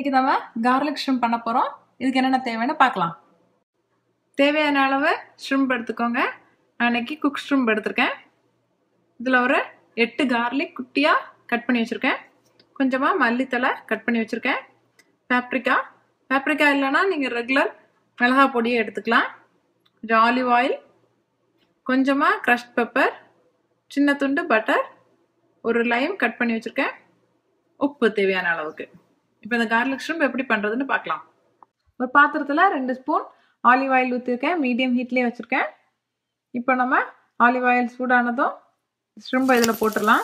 இன்னைக்கு நம்ம garlic shrimp பண்ண போகிறோம் இதுக்கு என்னென்ன தேவைன்னு பார்க்கலாம் தேவையான அளவு ஷ்ரிம்ப் எடுத்துக்கோங்க நான் இன்னைக்கு குக் ஷ்ரிம்ப் எடுத்திருக்கேன் இதில் ஒரு எட்டு கார்லிக் குட்டியாக கட் பண்ணி வச்சுருக்கேன் கொஞ்சமாக மல்லித்தலை கட் பண்ணி வச்சுருக்கேன் பேப்ரிக்கா பேப்ரிக்கா இல்லைன்னா நீங்கள் ரெகுலர் மிளகா பொடியை எடுத்துக்கலாம் கொஞ்சம் ஆலிவ் ஆயில் கொஞ்சமாக க்ரஷ்ட் பெப்பர் சின்ன துண்டு பட்டர் ஒரு லைம் கட் பண்ணி வச்சுருக்கேன் உப்பு தேவையான அளவுக்கு இப்போ இந்த கார்லிக் ஷ்ரிம்ப் எப்படி பண்ணுறதுன்னு பார்க்கலாம் ஒரு பாத்திரத்தில் ரெண்டு ஸ்பூன் ஆலிவ் ஆயில் ஊற்றிருக்கேன் மீடியம் ஹீட்லேயே வச்சுருக்கேன் இப்போ நம்ம ஆலிவ் ஆயில் சூடானதும் ஷ்ரிம்பை இதில் போட்டுடலாம்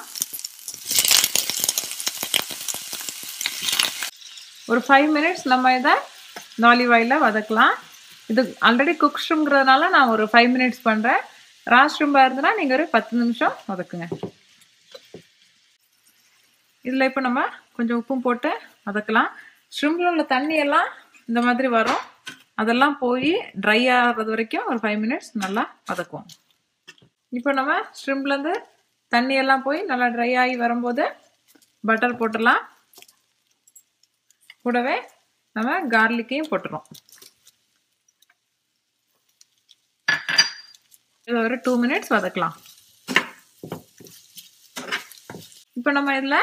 ஒரு ஃபைவ் மினிட்ஸ் நம்ம இதை இந்த ஆலிவ் ஆயிலில் வதக்கலாம் இது ஆல்ரெடி குக் ஷ்ரிம்ங்கிறதுனால நான் ஒரு ஃபைவ் மினிட்ஸ் பண்ணுறேன் ரா ஷ்ரிம்பாக இருந்ததுன்னா நீங்கள் ஒரு பத்து நிமிஷம் வதக்குங்க இதில் இப்போ நம்ம கொஞ்சம் உப்பும் போட்டு வதக்கலாம் ஷ்ரிம்பில் உள்ள தண்ணியெல்லாம் இந்த மாதிரி வரும் அதெல்லாம் போய் ட்ரை ஆகிறது வரைக்கும் ஒரு ஃபைவ் மினிட்ஸ் நல்லா வதக்குவோம் இப்போ நம்ம ஷ்ரிம்ப்லேருந்து தண்ணியெல்லாம் போய் நல்லா ட்ரை ஆகி வரும்போது பட்டர் போட்டுடலாம் கூடவே நம்ம கார்லிக்கையும் போட்டுருவோம் இது ஒரு டூ மினிட்ஸ் வதக்கலாம் இப்போ நம்ம இதில்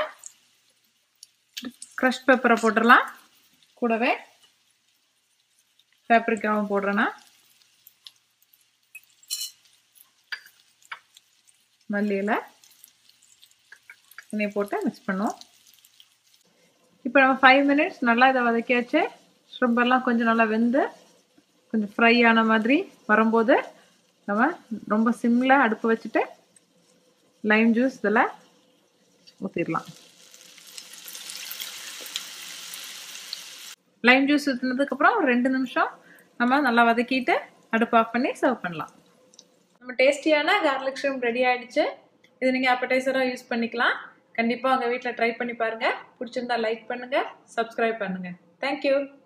க்ரஷ் பெப்பரை போட்டுடலாம் கூடவே பேப்ரிக்காவும் போடுறேன்னா மல்லியில் எண்ணெய் போட்டு மிக்ஸ் பண்ணுவோம் இப்போ நம்ம ஃபைவ் மினிட்ஸ் நல்லா இதை வதக்கியாச்சு ஷ்ரிம்பெல்லாம் கொஞ்சம் நல்லா வெந்து கொஞ்சம் ஃப்ரை ஆன மாதிரி வரும்போது நம்ம ரொம்ப சிம்மில் அடுப்பு வச்சுட்டு லைம் ஜூஸ் இதில் ஊற்றிடலாம் லைம் ஜூஸ் ஊற்றினதுக்கப்புறம் ஒரு ரெண்டு நிமிஷம் நம்ம நல்லா வதக்கிட்டு அடுப்பு ஆஃப் பண்ணி சர்வ் பண்ணலாம் நம்ம டேஸ்டியான கார்லிக் ஷ்ரிம்ப் ரெடி ஆகிடுச்சு இது நீங்கள் அப்படைசராக யூஸ் பண்ணிக்கலாம் கண்டிப்பாக உங்கள் வீட்டில் ட்ரை பண்ணி பாருங்கள் பிடிச்சிருந்தா லைக் பண்ணுங்கள் சப்ஸ்கிரைப் பண்ணுங்கள் தேங்க்யூ